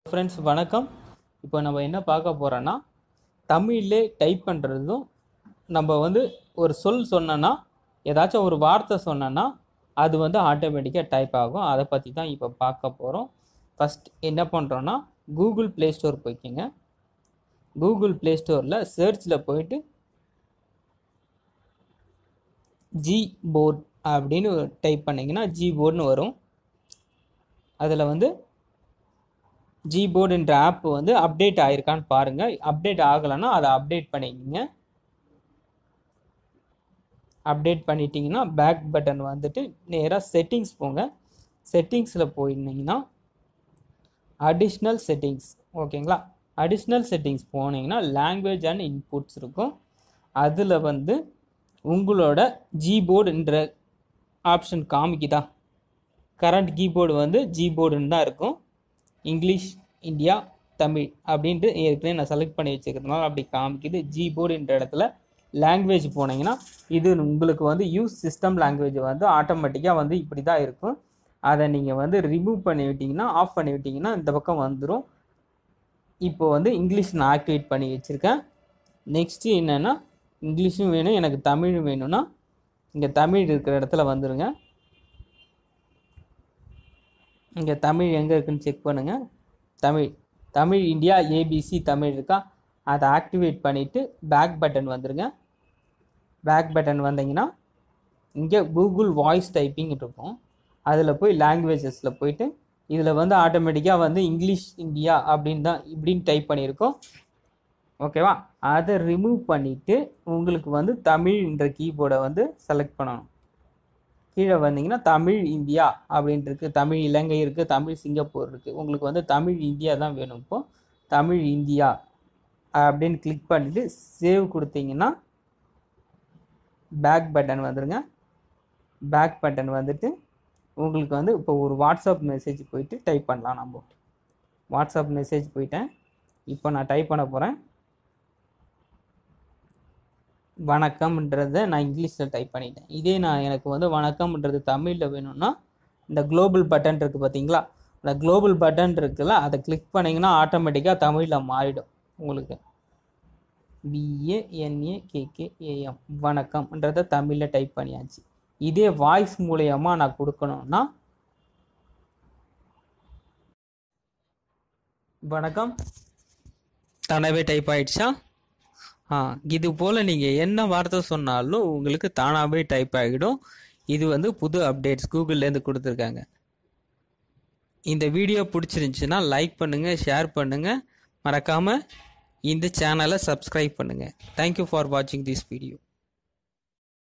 friends வணக்கம் இப்போ நம்ம என்ன பார்க்க போகிறோன்னா தமிழ்லே டைப் பண்ணுறதும் நம்ம வந்து ஒரு சொல் சொன்னோன்னா ஏதாச்சும் ஒரு வார்த்தை சொன்னோன்னா அது வந்து ஆட்டோமேட்டிக்காக டைப் ஆகும் அதை பற்றி தான் இப்போ பார்க்க போகிறோம் ஃபஸ்ட் என்ன பண்ணுறோன்னா கூகுள் ப்ளே ஸ்டோர் போய்க்கிங்க கூகுள் ப்ளே ஸ்டோரில் சர்ச்சில் போயிட்டு ஜி போர்ட் அப்படின்னு டைப் பண்ணிங்கன்னா ஜி போர்டுன்னு வரும் அதில் வந்து ஜிபோர்டுன்ற ஆப் வந்து அப்டேட் ஆயிருக்கான்னு பாருங்கள் அப்டேட் ஆகலைன்னா அதை அப்டேட் பண்ணிக்கங்க அப்டேட் பண்ணிட்டீங்கன்னா பேக் பட்டன் வந்துட்டு நேராக செட்டிங்ஸ் போங்க செட்டிங்ஸில் போயிருந்தீங்கன்னா அடிஷ்னல் செட்டிங்ஸ் ஓகேங்களா அடிஷ்னல் செட்டிங்ஸ் போனீங்கன்னா லாங்குவேஜ் அண்ட் இன்புட்ஸ் இருக்கும் அதில் வந்து உங்களோட ஜிபோர்டுன்ற ஆப்ஷன் காமிக்குதா கரண்ட் கீபோர்டு வந்து ஜிபோர்டுன்னு தான் இருக்கும் இங்கிலீஷ் இந்தியா தமிழ் அப்படின்ட்டு ஏற்கனவே நான் செலக்ட் பண்ணி வச்சுக்கிறதுனால அப்படி காமிக்குது ஜிபோர்டுன்ற இடத்துல லாங்குவேஜ் போனீங்கன்னா இது உங்களுக்கு வந்து யூஸ் சிஸ்டம் லாங்குவேஜ் வந்து ஆட்டோமேட்டிக்காக வந்து இப்படி தான் இருக்கும் அதை நீங்கள் வந்து ரிமூவ் பண்ணி விட்டிங்கன்னா ஆஃப் பண்ணி விட்டிங்கன்னா இந்த பக்கம் வந்துடும் இப்போ வந்து இங்கிலீஷ் நான் ஆக்டிவேட் பண்ணி வச்சுருக்கேன் நெக்ஸ்ட்டு என்னென்னா இங்கிலீஷும் வேணும் எனக்கு தமிழும் வேணும்னா இங்கே தமிழ் இருக்கிற இடத்துல வந்துடுங்க இங்கே தமிழ் எங்கே இருக்குன்னு செக் பண்ணுங்கள் தமிழ் தமிழ் இந்தியா ஏபிசி தமிழ் இருக்கா அதை ஆக்டிவேட் பண்ணிவிட்டு பேக் பட்டன் வந்துடுங்க பேக் பட்டன் வந்தீங்கன்னா இங்கே கூகுள் வாய்ஸ் டைப்பிங் இருக்கும் அதில் போய் லாங்குவேஜஸில் போயிட்டு இதில் வந்து ஆட்டோமேட்டிக்காக வந்து இங்கிலீஷ் இந்தியா அப்படின்னு தான் இப்படின்னு டைப் பண்ணியிருக்கோம் ஓகேவா அதை ரிமூவ் பண்ணிவிட்டு உங்களுக்கு வந்து தமிழ்ன்ற கீபோர்டை வந்து செலக்ட் பண்ணணும் கீழே வந்தீங்கன்னா தமிழ் இந்தியா அப்படின்ட்டு இருக்குது தமிழ் இலங்கை இருக்குது தமிழ் சிங்கப்பூர் இருக்குது உங்களுக்கு வந்து தமிழ் இந்தியா தான் வேணும் இப்போ தமிழ் இந்தியா அப்படின்னு கிளிக் பண்ணிவிட்டு சேவ் கொடுத்தீங்கன்னா பேக் பட்டன் வந்துடுங்க பேக் பட்டன் வந்துட்டு உங்களுக்கு வந்து இப்போ ஒரு வாட்ஸ்அப் மெசேஜ் போயிட்டு டைப் பண்ணலாம் நம்ம வாட்ஸ்அப் மெசேஜ் போயிட்டேன் இப்போ நான் டைப் பண்ண போகிறேன் வணக்கம்ன்றதை நான் இங்கிலீஷில் டைப் பண்ணிட்டேன் இதே நான் எனக்கு வந்து வணக்கம்ன்றது தமிழில் வேணும்னா இந்த குளோபல் பட்டன் இருக்குது பார்த்தீங்களா அந்த குளோபல் பட்டன் இருக்குல்ல அதை கிளிக் பண்ணிங்கன்னா ஆட்டோமேட்டிக்காக தமிழில் மாறிடும் உங்களுக்கு பிஏஎன்ஏகேகேஏஎம் வணக்கம்ன்றதை தமிழில் டைப் பண்ணியாச்சு இதே வாய்ஸ் மூலயமா நான் கொடுக்கணும்னா வணக்கம் தானாகவே டைப் ஆயிடுச்சா ஆ இது போல் நீங்கள் என்ன வார்த்தை சொன்னாலும் உங்களுக்கு தானாகவே டைப் ஆகிடும் இது வந்து புது அப்டேட்ஸ் கூகுள்லேருந்து கொடுத்துருக்காங்க இந்த வீடியோ பிடிச்சிருந்துச்சுன்னா லைக் பண்ணுங்கள் ஷேர் பண்ணுங்கள் மறக்காமல் இந்த சேனலை சப்ஸ்கிரைப் பண்ணுங்கள் தேங்க்யூ ஃபார் வாட்சிங் திஸ் வீடியோ